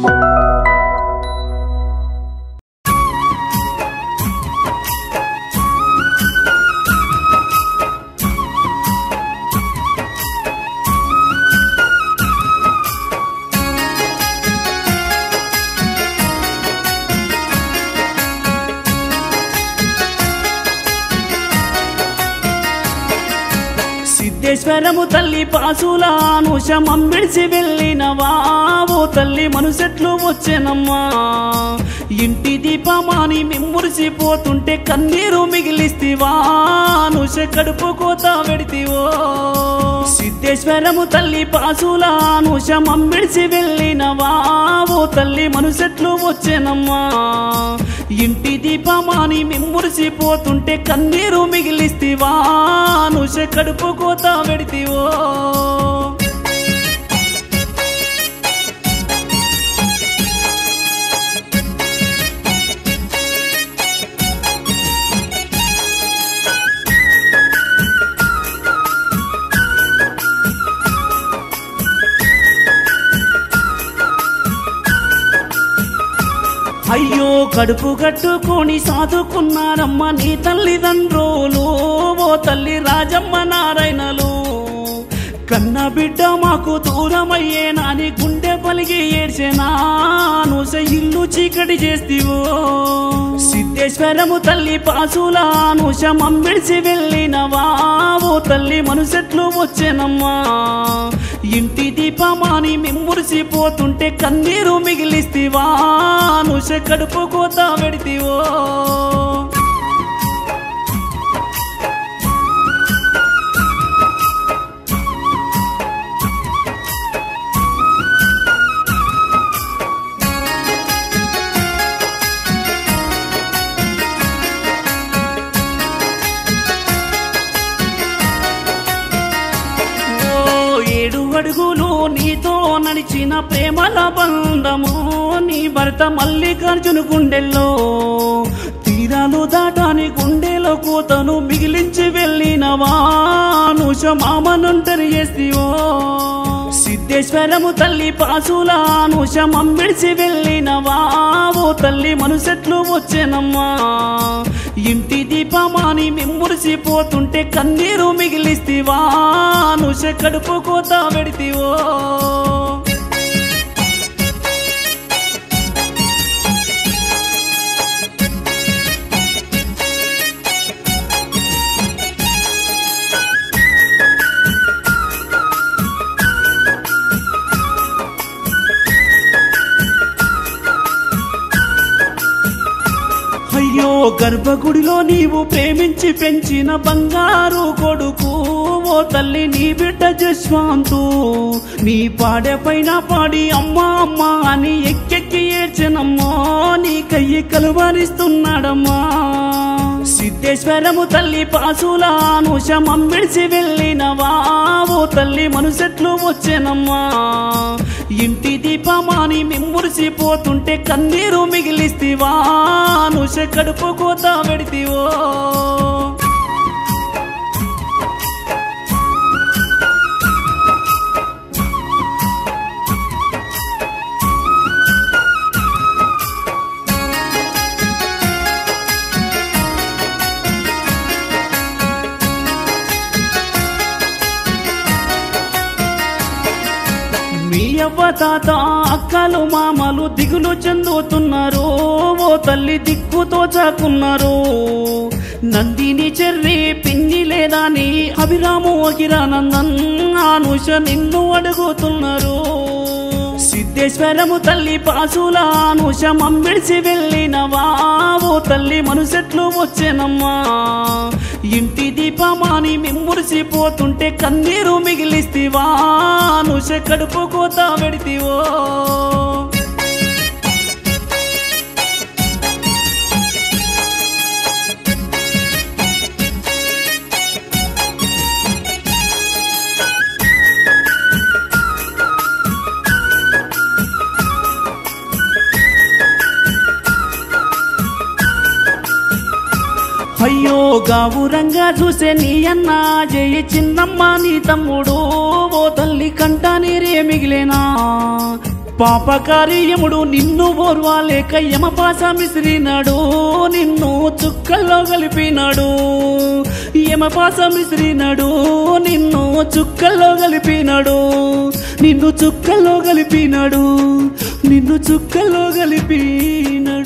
సిద్ధేశ్వరము తల్లి పాసులాను శమం విడిచి వెళ్ళినవా ఓ తల్లి మనుసెట్లు వచ్చెనమ్మా ఇంటి దీపమాని మిమ్మురిసిపోతుంటే కన్నీరు మిగిలిస్తివా నుష కడుపు కోత పెడితివో సిద్ధేశ్వరము తల్లి పాసులాను శమం విడిచి వెళ్ళినవా ఓ తల్లి మనుసెట్లు వచ్చెనమ్మా ఇంటి దీపమాని మిమ్మురిసిపోతుంటే కన్నీరు మిగిలిస్తివా నుష కడుపు కోత పెడితివో అయ్యో కడుపు కట్టుకొని సాదుకున్నారమ్మ నీ తల్లిదండ్రులు ఓ తల్లి రాజమ్మ నారాయణలు కన్న బిడ్డ మాకు దూరమయ్యే నాని గుండె పలిగి ఏడ్చేనా నుస ఇల్లు చీకటి చేస్తివో సిద్ధేశ్వరము తల్లి పాసులా నుష మమ్మిడిసి వెళ్ళినవా ఓ తల్లి మనుసెట్లు వచ్చేనమ్మా ఇంటి దీపమాని మిమ్మురిసిపోతుంటే కన్నీరు మిగిలిస్తివా నుష కడుపు కోత పెడితివో ఓ ఏడు అడుగులు నీతో నడిచిన ప్రేమల బంధము నీ భర్త మల్లికార్జున గుండెల్లో తీరాలు దాటాని గుండెలో కూతను మిగిలించి వెళ్ళినవా నుష మామనుంటరి చేస్తివో సిద్ధేశ్వరము తల్లి పాసులా నుష మమ్మిడిసి వెళ్ళినవా ఓ తల్లి మనుసెట్లు వచ్చేనమ్మా ఇంటి దీపమాని మిమ్మురిసిపోతుంటే కన్నీరు మిగిలిస్తివా నుష కడుపు కోత పెడితివో అయ్యో గర్భగుడిలో నీవు ప్రేమించి పెంచిన బంగారు కొడుకు ఓ తల్లి నీ బిడ్డ జస్వాంతు నీ పాడే పైన పాడి అమ్మా అమ్మా అని ఎక్కెక్కి ఏడ్చనమ్మో నీ కయ్యి కలువరిస్తున్నాడమ్మా సిద్ధేశ్వరము తల్లి పాసులాను శమం విడిచి వెళ్ళినవా ఓ తల్లి మనుసెట్లు వచ్చేనమ్మా ఇంటి దీపమాని మిమ్మురిసిపోతుంటే కన్నీరు మిగిలిస్తివా నుష కడుపు కోత పెడితివో మీ అవ్వ తాత అక్కలు మామలు దిగులు చెందుతున్నారు ఓ తల్లి దిక్కుతో చాకున్నారు నందిని చెర్రి పిన్ని లేదా నీ అభిరాము అఖిరానందన్ ఆనుష నిన్ను అడుగుతున్నారు సిద్ధేశ్వరము తల్లి పాసుల అనుష మమ్మిడిసి వెళ్ళినవా ఓ తల్లి మనుసెట్లు వచ్చేనమ్మా ఇంటి దీపమాని మిమ్మురిసిపోతుంటే కన్నీరు మిగిలిస్తివా అనుష కడుపు కోత పెడితివో అయ్యో గావురంగా చూసే నీ అన్న జయ చిన్నమ్మ నీ తమ్ముడు ఓ తల్లి కంట నీరే మిగిలేనా పాపకార్యముడు నిన్ను ఓర్వాలేక యమపాస మిసిరినాడు నిన్ను చుక్కల్లో కలిపినాడు యమపాస మిసిరినాడు నిన్ను చుక్కల్లో కలిపినాడు నిన్ను చుక్కల్లో కలిపినాడు నిన్ను చుక్కల్లో కలిపినాడు